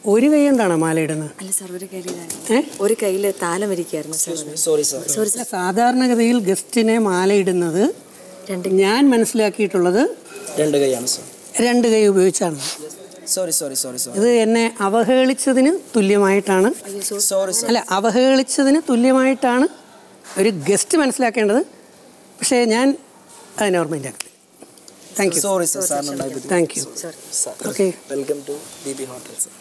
ഒരു കൈ കൊണ്ടാണോ മാല ഇടുന്നത് അല്ല സാർ ഒരു കയ്യിലാണ് ഏ ഒരു കയ്യിൽ താലം ഇരിക്കുകയായിരുന്നു സാർ സോറി സാർ സോറി അല്ല, സാധാരണഗതിയിൽ ഗസ്റ്റിനെ മാല ഇടുന്നത് രണ്ട് ഞാൻ മനസ്സിലാക്കിയിട്ടുള്ളത് രണ്ട് കൈയാണ് സാർ രണ്ട് കൈ ഉപയോഗിച്ചാണ് സോറി സോറി സോറി സോറി ഇത് എന്നെ അവഹേളിച്ചതിന് തുല്യമായിട്ടാണ് സോറി സാർ അല്ല അവഹേളിച്ചതിന് തുല്യമായിട്ടാണ് ഒരു ഗസ്റ്റ് മനസ്സിലാക്കേണ്ടത് പക്ഷേ ഞാൻ അതിനെ ഓർമ്മയിലാക്കി താങ്ക് യു സോറി സാർ സാറിനുണ്ടായി ബുദ്ധിമുട്ട്. Thank you sir okay welcome to B B hotel sir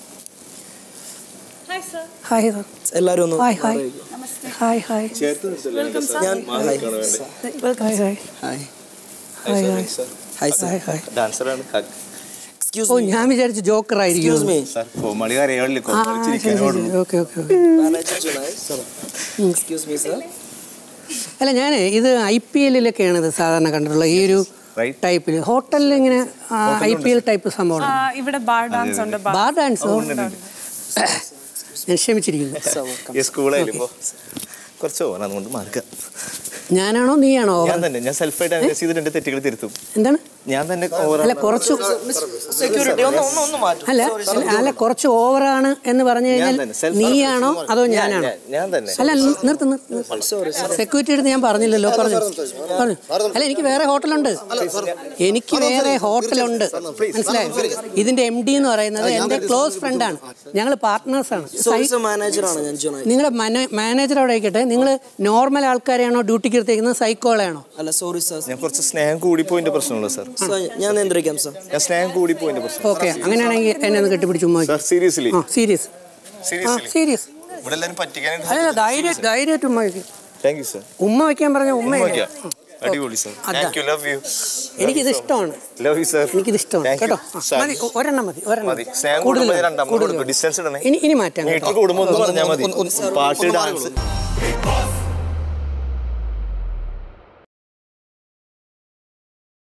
hi sir എല്ലാവരും ഒന്ന് ഹായ് ഹായ് ഹായ് ഹായ് ഞാൻ hi hi hi hi hi hi hi sir hi hi ഡാൻസറാണ് എക്സ്ക്യൂസ് ഓ മീ ഞാൻ വിചാരിച്ചു Joker ആയിരിക്കും excuse me sir കോമാളി അറിയാവില്ലേ ആ കോമാളി ശരി ചിരിക്കാൻ ശരി okay okay okay excuse me sir അല്ല ഞാൻ ഇത് ഐ പി എല്ലിലൊക്കെയാണ് ഇത് സാധാരണ കണ്ടിട്ടുള്ളത് ഈ ഒരു Right. ടൈപ്പിൽ ഹോട്ടലിൽ ഇങ്ങനെ ഐ പി എൽ ടൈപ്പ് സംഭവം ആ, ഇവിടെ ബാർ ഡാൻസ് ഉണ്ട് bar. ബാർ ഡാൻസോ ഞാൻ ക്ഷമിച്ചിരിക്കുന്നു ഈ സ്കൂളായാലും ഇപ്പോ കുറച്ച് ഓവർ അതുകൊണ്ട് മാർക്ക ഞാനാണോ നീയാണോ ഞാൻ തന്നെ ഞാൻ സെൽഫായിട്ട് അനലൈസ് ചെയ്തിട്ട് എന്റെ തെറ്റുകൾ തിരുത്തും എന്താണ് ഞാൻ തന്നെ ഓവർ അല്ല കുറച്ച് സെക്യൂരിറ്റി ഒന്ന് ഒന്ന് ഒന്ന് മാറ്റും അല്ല അല്ല, അല്ല കുറച്ച് ഓവറാണ് എന്ന് പറഞ്ഞു ഞാൻ കഴിഞ്ഞാൽ തന്നെ self- നീയാണോ അതോ ഞാനാണോ ഞാൻ- ഞാൻ തന്നെ അല്ല നി- നിർത്ത് നിർത്ത് സെക്യൂരിറ്റി എടുത്ത് ഞാൻ പറഞ്ഞില്ലല്ലോ പറഞ്ഞു പറഞ്ഞു അല്ല എനിക്ക് വേറെ ഹോട്ടലുണ്ട് എനിക്ക് വേറെ ഹോട്ടലുണ്ട് മനസ്സിലായോ ഇതിന്റെ എം ഡി എന്ന് പറയുന്നത് എന്റെ ക്ലോസ് ഫ്രണ്ടാണ് ഞങ്ങൾ പാർട്ട്നേഴ്സാണ് സോറി സാർ മാനേജറാണ് ഞാൻ ജോണായി നിങ്ങളുടെ മാനേജർ അവിടെ ആയിക്കട്ടെ നിങ്ങൾ നോർമൽ ആൾക്കാരെയാണോ ഡ്യൂട്ടിക്ക് എടുത്തേക്കുന്നത് സൈക്കോളെയാണോ അല്ല സോറി സാർ ഞാൻ കുറച്ച് സ്നേഹം കൂടിപ്പോയിന്റെ പ്രശ്നമുള്ളൂ സാർ സാർ ഞാൻ നിയന്ത്രിക്കാം സാർ ഞാൻ സ്നേഹം കൂടിപ്പോയിന്റെ പ്രശ്നം ഓക്കെ അങ്ങനെയാണെങ്കിൽ എന്നെ ഒന്ന് കെട്ടിപ്പിടിച്ച് ഉമ്മ സാർ സീരിയസ്ലി ആ സീരിയസ് ആ സീരിയസ്ലി സീരിയസ് ഇവിടെ എല്ലാവരും പറ്റിക്കാനായിട്ട് അല്ല ധൈര്യം ധൈര്യമായിട്ട് ഉമ്മ വയ്ക്കും താങ്ക് യു സാർ ഉമ്മ വയ്ക്കാൻ പറഞ്ഞ ഉമ്മ അടിപൊളി സാർ അതാ. താങ്ക് യു ലവ് യു എനിക്കിത് ഇഷ്ടമാണ് ലവ് യു സാർ എനിക്കിത് ഇഷ്ടമാണ് Thank you. കേട്ടോ ആ, സാർ. മതി ഒ- ഒരെണ്ണം മതി ഒരെണ്ണം മതി സ്നേഹം കൂടുതൽ കൂടുമ്പോൾ വേണ്ട, രണ്ടാമത് കൂടുതൽ കൊടുക്കും വേണ്ട. ഡിസ്റ്റൻസ് ഇടണേ ഇനി ഇനി മാറ്റാം കേട്ടോ മീറ്റർ കൂടുമ്പോൾ ഒന്ന് പറഞ്ഞാൽ മതി ഒന്ന് ഒന്ന് പാട്ട് ഡാൻസ് ഒന്ന്